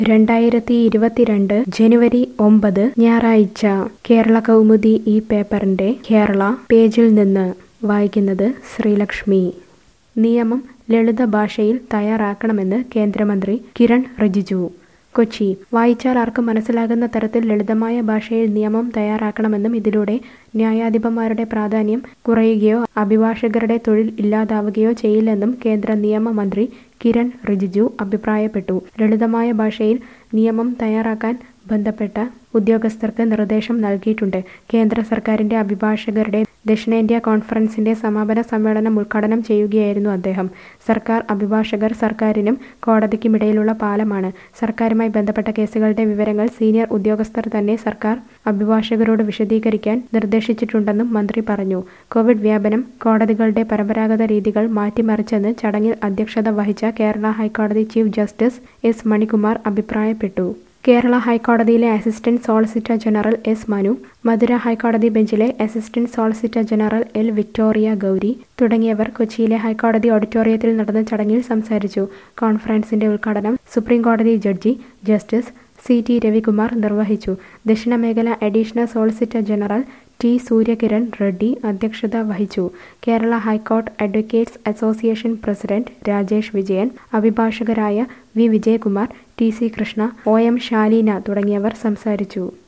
രണ്ടായിരത്തി ഇരുപത്തിരണ്ട് ജനുവരി ഒമ്പത് ഞായറാഴ്ച കേരള കൗമുദി ഈ പേപ്പറിന്റെ കേരള പേജിൽ നിന്ന് വായിക്കുന്നത് ശ്രീലക്ഷ്മി നിയമം ലളിത ഭാഷയിൽ തയ്യാറാക്കണമെന്ന് കേന്ദ്രമന്ത്രി കിരൺ റിജിജു കൊച്ചി വായിച്ചാൽ ആർക്കും മനസ്സിലാകുന്ന തരത്തിൽ ലളിതമായ ഭാഷയിൽ നിയമം തയ്യാറാക്കണമെന്നും ഇതിലൂടെ ന്യായാധിപന്മാരുടെ പ്രാധാന്യം കുറയുകയോ അഭിഭാഷകരുടെ തൊഴിൽ ഇല്ലാതാവുകയോ ചെയ്യില്ലെന്നും കേന്ദ്ര നിയമമന്ത്രി കിരൺ റിജിജു അഭിപ്രായപ്പെട്ടു ലളിതമായ ഭാഷയിൽ നിയമം തയ്യാറാക്കാൻ ബന്ധപ്പെട്ട ഉദ്യോഗസ്ഥർക്ക് നിർദ്ദേശം നൽകിയിട്ടുണ്ട് കേന്ദ്ര സർക്കാരിന്റെ അഭിഭാഷകരുടെ ദക്ഷിണേന്ത്യ കോൺഫറൻസിന്റെ സമാപന സമ്മേളനം ഉദ്ഘാടനം ചെയ്യുകയായിരുന്നു അദ്ദേഹം സർക്കാർ അഭിഭാഷകർ സർക്കാരിനും കോടതിക്കുമിടയിലുള്ള പാലമാണ് സർക്കാരുമായി ബന്ധപ്പെട്ട കേസുകളുടെ വിവരങ്ങൾ സീനിയർ ഉദ്യോഗസ്ഥർ തന്നെ സർക്കാർ അഭിഭാഷകരോട് വിശദീകരിക്കാൻ നിർദ്ദേശിച്ചിട്ടുണ്ടെന്നും മന്ത്രി പറഞ്ഞു കോവിഡ് വ്യാപനം കോടതികളുടെ പരമ്പരാഗത രീതികൾ മാറ്റിമറിച്ചെന്ന് ചടങ്ങിൽ അധ്യക്ഷത വഹിച്ച കേരള ഹൈക്കോടതി ചീഫ് ജസ്റ്റിസ് എസ് മണികുമാർ അഭിപ്രായപ്പെട്ടു കേരള ഹൈക്കോടതിയിലെ assistant solicitor general S Manu Madurai ഹൈക്കോടതി ബെഞ്ചിലെ assistant solicitor general L Victoria Gowri തുടങ്ങിയവർ കൊച്ചിയിലെ ഹൈക്കോടതി ഓഡിറ്റോറിയത്തിൽ നടന്ന ചടങ്ങിൽ സംസാരിച്ചു കോൺഫറൻസിന്റെ ഉദ്ഘാടനം സുപ്രീം കോടതി judge justice C T Ravikumar നിർവഹിച്ചു ദക്ഷിണ മേഖല additional solicitor general T Suryakiran Reddy അധ്യക്ഷത വഹിച്ചു Kerala high court advocates association president Rajesh Vijayan അഭിഭാഷകരായ V Vijayakumar T C Krishna O M Shalina തുടങ്ങിയവർ സംസാരിച്ചു